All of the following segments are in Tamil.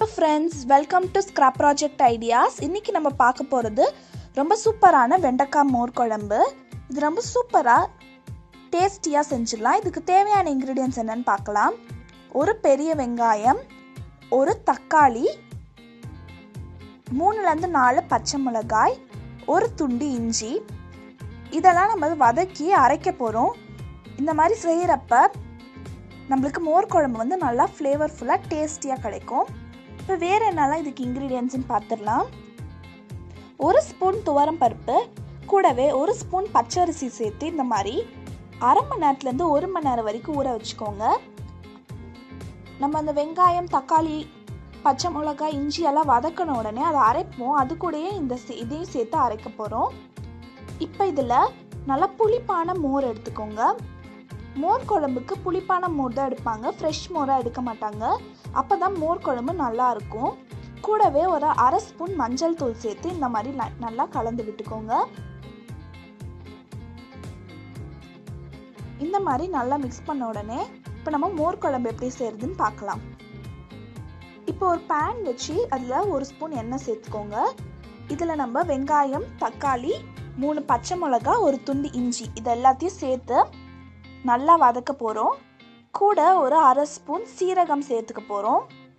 Hello friends welcome to scrap project ideas இன்றைக்கி நம்ம பார்க்க போகிறது ரொம்ப சூப்பரான வெண்டைக்காய் மோர் குழம்பு இது ரொம்ப சூப்பராக டேஸ்டியாக செஞ்சிடலாம் இதுக்கு தேவையான இன்க்ரீடியன்ஸ் என்னன்னு பார்க்கலாம் ஒரு பெரிய வெங்காயம் ஒரு தக்காளி மூணுலேருந்து நாலு பச்சை மிளகாய் ஒரு துண்டு இஞ்சி இதெல்லாம் நம்ம வதக்கி அரைக்க போகிறோம் இந்த மாதிரி செய்கிறப்ப நம்மளுக்கு மோர் குழம்பு வந்து நல்லா ஃப்ளேவர்ஃபுல்லாக டேஸ்டியாக கிடைக்கும் இப்போ வேறு என்னெல்லாம் இதுக்கு இன்க்ரீடியன்ஸ்னு பார்த்துடலாம் ஒரு ஸ்பூன் துவரம் பருப்பு கூடவே ஒரு ஸ்பூன் பச்சரிசி சேர்த்து இந்த மாதிரி அரை மணி நேரத்துலேருந்து ஒரு மணி நேரம் வரைக்கும் ஊற வச்சுக்கோங்க நம்ம அந்த வெங்காயம் தக்காளி பச்சை மிளகாய் இஞ்சி எல்லாம் வதக்கின உடனே அதை அரைப்போம் அது கூடயே இந்த இதையும் சேர்த்து அரைக்க போகிறோம் இப்போ இதில் நல்லா புளிப்பான மோர் எடுத்துக்கோங்க மோர் குழம்புக்கு புளிப்பான மோர் தான் எடுப்பாங்க ஃப்ரெஷ் மோராக எடுக்க மாட்டாங்க அப்போ தான் மோர் குழம்பு நல்லா இருக்கும் கூடவே ஒரு அரை ஸ்பூன் மஞ்சள் தூள் சேர்த்து இந்த மாதிரி நல்லா கலந்து விட்டுக்கோங்க இந்த மாதிரி நல்லா மிக்ஸ் பண்ண உடனே இப்போ நம்ம மோர் குழம்பு எப்படி செய்யறதுன்னு பார்க்கலாம் இப்போ ஒரு பேன் வச்சு அதில் ஒரு ஸ்பூன் எண்ணெய் சேர்த்துக்கோங்க இதில் நம்ம வெங்காயம் தக்காளி மூணு பச்சை மிளகா ஒரு துண்டு இஞ்சி இது எல்லாத்தையும் சேர்த்து நல்லா வதக்க போகிறோம் கூட ஒரு அரை ஸ்பூன் சீரகம் சேர்த்துக்க போகிறோம்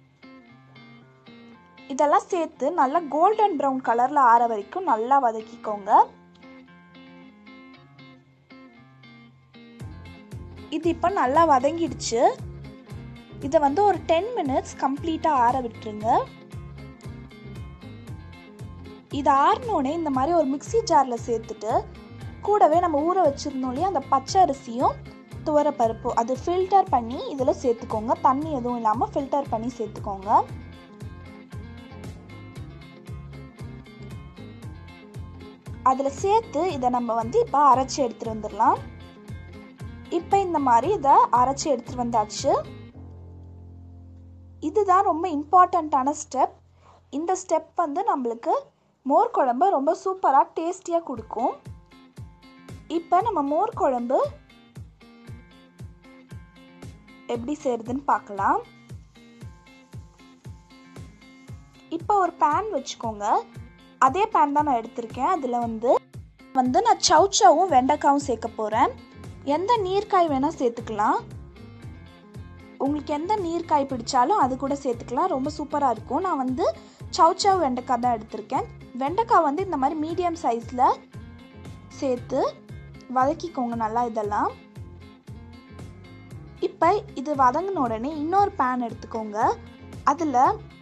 இதெல்லாம் சேர்த்து நல்லா கோல்டன் ப்ரௌன் கலரில் ஆற வரைக்கும் நல்லா வதக்கிக்கோங்க இது இப்போ நல்லா வதங்கிடுச்சு இதை வந்து ஒரு டென் மினிட்ஸ் கம்ப்ளீட்டாக ஆற விட்டுருங்க இது ஆறினோடனே இந்த மாதிரி ஒரு மிக்சி ஜாரில் சேர்த்துட்டு கூடவே நம்ம ஊற வச்சுருந்தோம் இல்லையா அந்த பச்சை அரிசியும் துவரப்பருப்பு அது ஃபில்டர் பண்ணி இதில் சேர்த்துக்கோங்க தண்ணி எதுவும் இல்லாமல் ஃபில்டர் பண்ணி சேர்த்துக்கோங்க அதில் சேர்த்து இதை நம்ம வந்து இப்போ அரைச்சி எடுத்துகிட்டு வந்துடலாம் இப்போ இந்த மாதிரி இதை அரைச்சி எடுத்துகிட்டு வந்தாச்சு இதுதான் ரொம்ப இம்பார்ட்டண்ட்டான ஸ்டெப் இந்த ஸ்டெப் வந்து நம்மளுக்கு மோர் குழம்பு ரொம்ப சூப்பராக டேஸ்டியாக கொடுக்கும் இப்போ நம்ம மோர் குழம்பு எப்படி செய்யறதுன்னு பார்க்கலாம் இப்போ ஒரு பேன் வச்சுக்கோங்க அதே பேன் தான் நான் எடுத்திருக்கேன் அதில் வந்து வந்து நான் சவுச்சவும் வெண்டைக்காவும் சேர்க்க போகிறேன் எந்த நீர்க்காய் வேணால் சேர்த்துக்கலாம் உங்களுக்கு எந்த நீர்க்காய் பிடிச்சாலும் அது கூட சேர்த்துக்கலாம் ரொம்ப சூப்பராக இருக்கும் நான் வந்து சவுச்சவ் வெண்டைக்காய் தான் எடுத்திருக்கேன் வெண்டைக்காய் வந்து இந்த மாதிரி மீடியம் சைஸில் சேர்த்து வதக்கிக்கோங்க நல்லா இதெல்லாம் இப்போ இது வதங்கின உடனே இன்னொரு பேன் எடுத்துக்கோங்க அதில்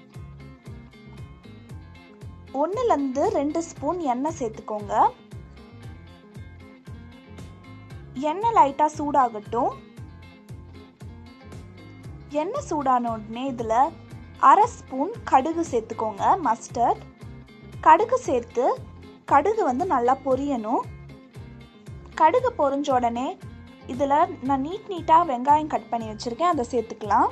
ஒன்றுலேருந்து ரெண்டு ஸ்பூன் எண்ணெய் சேர்த்துக்கோங்க எண்ணெய் லைட்டாக சூடாகட்டும் எண்ணெய் சூடான உடனே இதில் அரை ஸ்பூன் கடுகு சேர்த்துக்கோங்க மஸ்டர்ட் கடுகு சேர்த்து கடுகு வந்து நல்லா பொரியணும் கடுகு பொரிஞ்ச உடனே இதில் நான் நீட் நீட்டாக வெங்காயம் கட் பண்ணி வச்சுருக்கேன் அதை சேர்த்துக்கலாம்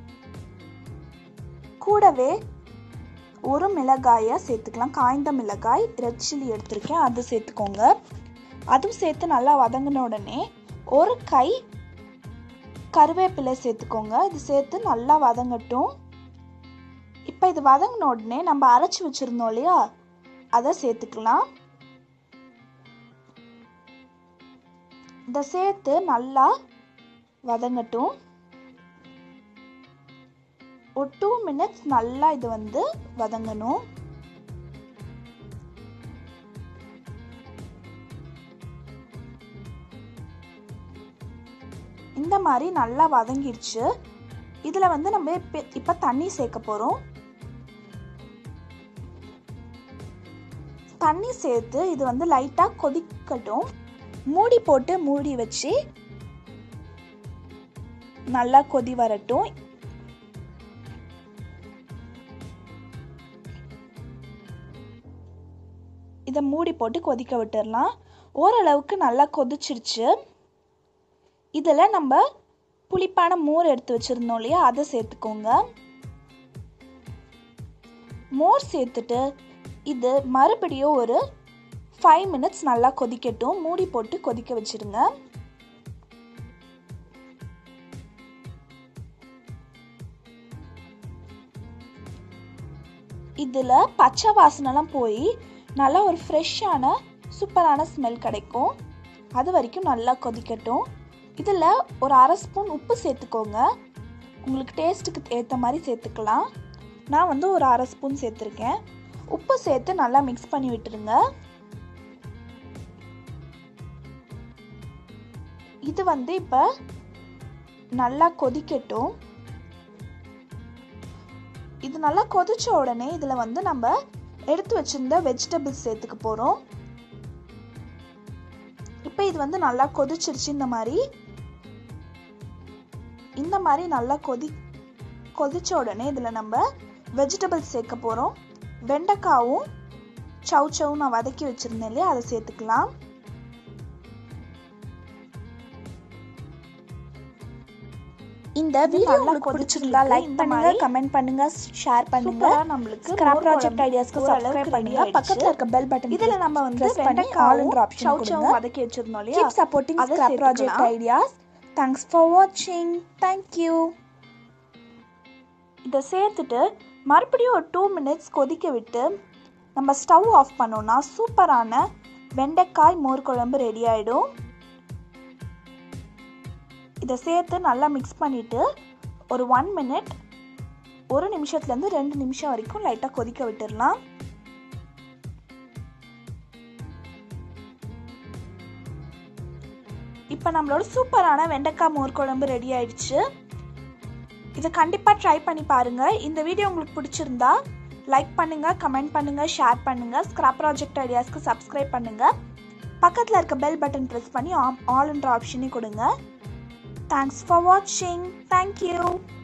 கூடவே ஒரு மிளகாயை சேர்த்துக்கலாம் காய்ந்த மிளகாய் ரெட் சில்லி எடுத்திருக்கேன் அது சேர்த்துக்கோங்க அதுவும் சேர்த்து நல்லா வதங்கின உடனே ஒரு கை கருவேப்பிலை சேர்த்துக்கோங்க இது சேர்த்து நல்லா வதங்கட்டும் இப்போ இது வதங்கின உடனே நம்ம அரைச்சி வச்சுருந்தோம் இல்லையா அதை சேர்த்துக்கலாம் இதை சேர்த்து நல்லா வதங்கட்டும் ஒரு டூ மினிட்ஸ் நல்லா இது வந்து வதங்கணும் இந்த மாதிரி நல்லா வதங்கிடுச்சு இதில் வந்து நம்ம இப்போ இப்போ தண்ணி சேர்க்க போகிறோம் தண்ணி சேர்த்து இது வந்து லைட்டாக கொதிக்கட்டும் மூடி போட்டு மூடி வச்சு நல்லா கொதி வரட்டும் இதை மூடி போட்டு கொதிக்க விட்டுடலாம் ஓரளவுக்கு நல்லா கொதிச்சிருச்சு இதில் நம்ம புளிப்பான மோர் எடுத்து வச்சுருந்தோம் இல்லையா அதை சேர்த்துக்கோங்க மோர் சேர்த்துட்டு இது மறுபடியும் ஒரு ஃபைவ் மினிட்ஸ் நல்லா கொதிக்கட்டும் மூடி போட்டு கொதிக்க வச்சுருங்க இதில் பச்சை வாசனைலாம் போய் நல்லா ஒரு ஃப்ரெஷ்ஷான சூப்பரான ஸ்மெல் கிடைக்கும் அது வரைக்கும் நல்லா கொதிக்கட்டும் இதில் ஒரு அரை ஸ்பூன் உப்பு சேர்த்துக்கோங்க உங்களுக்கு டேஸ்ட்டுக்கு ஏற்ற மாதிரி சேர்த்துக்கலாம் நான் வந்து ஒரு அரை ஸ்பூன் சேர்த்துருக்கேன் உப்பு சேர்த்து நல்லா மிக்ஸ் பண்ணி விட்டுருங்க இது வந்து இப்போ நல்லா கொதிக்கட்டும் இது நல்லா கொதிச்ச உடனே இதில் வந்து நம்ம எடுத்து வச்சிருந்த வெஜிடபிள்ஸ் சேர்த்துக்க போகிறோம் இப்போ இது வந்து நல்லா கொதிச்சிருச்சு இந்த மாதிரி இந்த மாதிரி நல்லா கொதி கொதிச்ச உடனே இதில் நம்ம வெஜிடபிள்ஸ் சேர்க்க போகிறோம் வெண்டைக்காவும் சவு சவு நான் வதக்கி வச்சுருந்தேன் இல்லையா அதை சேர்த்துக்கலாம் இந்த வீடியோ உங்களுக்கு பிடிச்சிருந்தா லைக் பண்ணுங்க கமெண்ட் பண்ணுங்க ஷேர் பண்ணுங்க நம்மளுக்கு ஸ்கிராப் ப்ராஜெக்ட் ஐடியாஸ்க்கு சப்ஸ்கிரைப் பண்ணுங்க பக்கத்துல இருக்க பெல் பட்டன் இதுல நம்ம வந்து press பண்ணி ஆல் என்ற ஆப்ஷன் சவு சவு கொடுங்க வதக்கி வச்சிருந்தோம் இல்லையா கீப் சப்போர்ட்டிங் அதை ஸ்கிராப் ப்ராஜெக்ட் சேர்த்துக்கலாம். ஐடியாஸ் தேங்க்ஸ் ஃபார் வாட்சிங் தேங்க்யூ இதை சேர்த்துட்டு மறுபடியும் ஒரு டூ மினிட்ஸ் கொதிக்க விட்டு நம்ம ஸ்டவ் ஆஃப் பண்ணோம்னா சூப்பரான வெண்டைக்காய் மோர் குழம்பு ரெடி ஆகிடும் இதை சேர்த்து நல்லா மிக்ஸ் பண்ணிவிட்டு ஒரு ஒன் மினிட் ஒரு நிமிஷத்துலேருந்து ரெண்டு நிமிஷம் வரைக்கும் லைட்டாக கொதிக்க விட்டுடலாம் இப்போ நம்மளோட சூப்பரான வெண்டைக்காய் மோர் குழம்பு ரெடி ஆயிடுச்சு இதை கண்டிப்பாக ட்ரை பண்ணி பாருங்கள் இந்த வீடியோ உங்களுக்கு பிடிச்சிருந்தா லைக் பண்ணுங்கள் கமெண்ட் பண்ணுங்கள் ஷேர் பண்ணுங்கள் ஸ்கிராப் ப்ராஜெக்ட் ஐடியாஸ்க்கு சப்ஸ்கிரைப் பண்ணுங்கள் பக்கத்தில் இருக்க பெல் பட்டன் ப்ரெஸ் பண்ணி ஆல் என்ற ஆப்ஷனையும் கொடுங்க தேங்க்ஸ் ஃபார் வாட்சிங் தேங்க்யூ